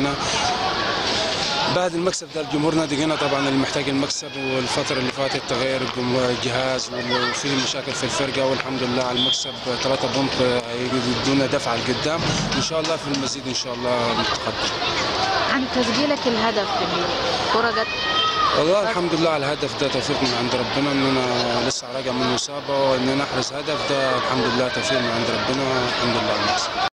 جينا بعد المكسب ده الجمهور نادي جينا طبعا اللي محتاج المكسب والفتره اللي فاتت تغير الجهاز وفي مشاكل في الفرقه والحمد لله على المكسب ثلاثة بونت يدونا دفعه لقدام وان شاء الله في المزيد ان شاء الله نتقدم عن تسجيلك الهدف الكرة جت والله الحمد لله على الهدف ده توفيق من عند ربنا ان انا لسه راجع من الاصابه وان انا احرز هدف ده الحمد لله توفيق من عند ربنا الحمد لله على المكسب